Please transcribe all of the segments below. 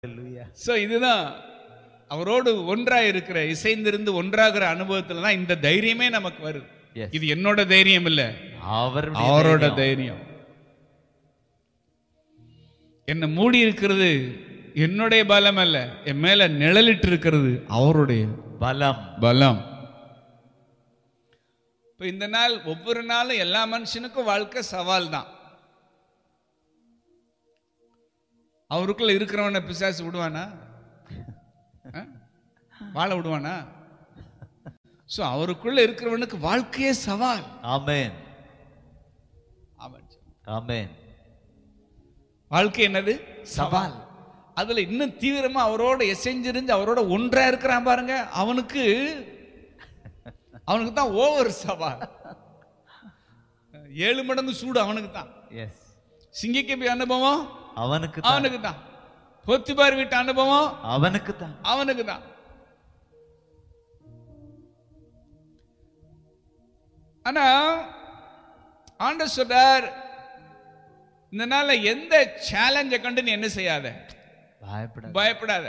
Hallelujah. So இதுதான் அவரோடு ஒன்றாய் இருக்கிற இசைந்திருந்து ஒன்றாகிற அனுபவத்துல தான் இந்த தைரியமே நமக்கு வருது Yes. இது என்னோட தைரியம் இல்ல அவருடைய அவரோட தைரியம். தைரியம் என்ன மூடி இருக்கிறது என்னுடைய பலம் அல்ல என் மேல நிழலிட்டு இருக்கிறது அவருடைய பலம் பலம் இப்ப இந்த நாள் ஒவ்வொரு நாளும் எல்லா மனுஷனுக்கும் வாழ்க்கை சவால் தான் அவருக்குள்ள இருக்கிறவனை பிசாசு விடுவானா ஆ? வாழ விடுவானா சோ அவருக்குள்ள இருக்கிறவனுக்கு வாழ்க்கையே சவால் ஆமென் ஆமாம் ஆமென் வாழ்க்கை என்னது சவால். அதுல இன்னும் தீவிரமா அவரோட எசைஞ்சிருந்து அவரோட ஒன்றா இருக்கிறான் பாருங்க அவனுக்கு அவனுக்கு தான் ஓவர் சவால் ஏழு மடங்கு சூடு அவனுக்கு தான் எஸ் சிங்கிக்கபி அனுபவம் அவனுக்கு தான் அவனுக்கு தான் பொத்திபார் வீட்டு அனுபவம் அவனுக்கு தான் அவனுக்கு தான் ஆனா ஆண்டவர் சொல்றார் இந்த நாள்ல எந்த சேலஞ்சை கண்டு நீ என்ன செய்யாத பயப்பட பயப்படாத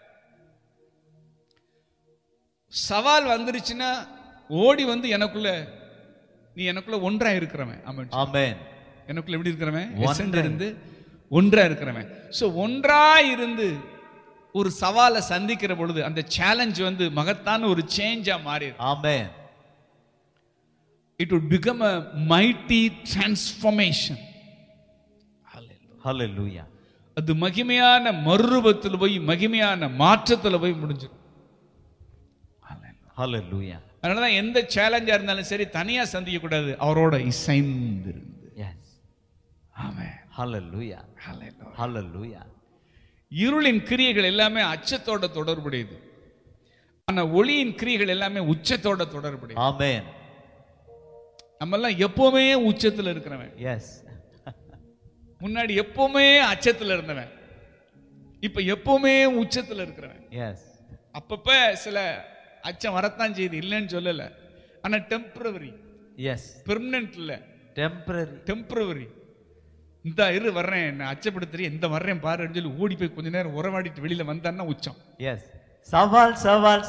சவால் வந்துருச்சுன்னா ஓடி வந்து எனக்குள்ள நீ எனக்குள்ள ஒன்றா இருக்கிறவன் ஆமாம் ஆமென் எனக்குள்ள எப்படி இருக்கிறவன் ஒன்றா. எசன்ட் இருந்து ஒன்றா இருக்கிறவன் சோ ஒன்றா இருந்து ஒரு சவாலை சந்திக்கிற பொழுது அந்த சேலஞ்ச் வந்து மகத்தான ஒரு சேஞ்சா மாறிடும் amen it would become a mighty transformation hallelujah அது மகிமையான மறுரூபத்தில் போய் மகிமையான மாற்றத்துல போய் முடிஞ்சிடும் ஹalleluya அதனாலதான் எந்த சேலஞ்சா இருந்தாலும் சரி தனியா சந்திக்க கூடாது அவரோட இசைந்து இருந்து எஸ் ஆமென் ஹalleluya Hallelujah. ஹalleluya இருளின் கிரியைகள் எல்லாமே அச்சத்தோட தொடர்புடையது ஆனா ஒளியின் கிரியைகள் எல்லாமே உச்சத்தோட தொடர்புடையது ஆமென் நம்ம எல்லாம் எப்பவுமே உச்சத்துல இருக்கிறவன் எஸ் முன்னாடி எப்பவுமே அச்சத்துல இருந்தவன் இப்ப எப்பவுமே உச்சத்துல இருக்கிறவன் எஸ் அப்பப்ப சில அச்சம் வரத்தான் செய்யுது இல்லைன்னு சொல்லல ஆனா டெம்பரவரி எஸ் பெர்மனன்ட் இல்ல டெம்பரரி டெம்பரவரி இந்த இரு வர்றேன் என்ன அச்சப்படுத்துறீ இந்த வர்றேன் பாருன்னு சொல்லி ஓடி போய் கொஞ்ச நேரம் உறவாடிட்டு வெளியில வந்தான்னா உச்சம் எஸ் சவால் சவால்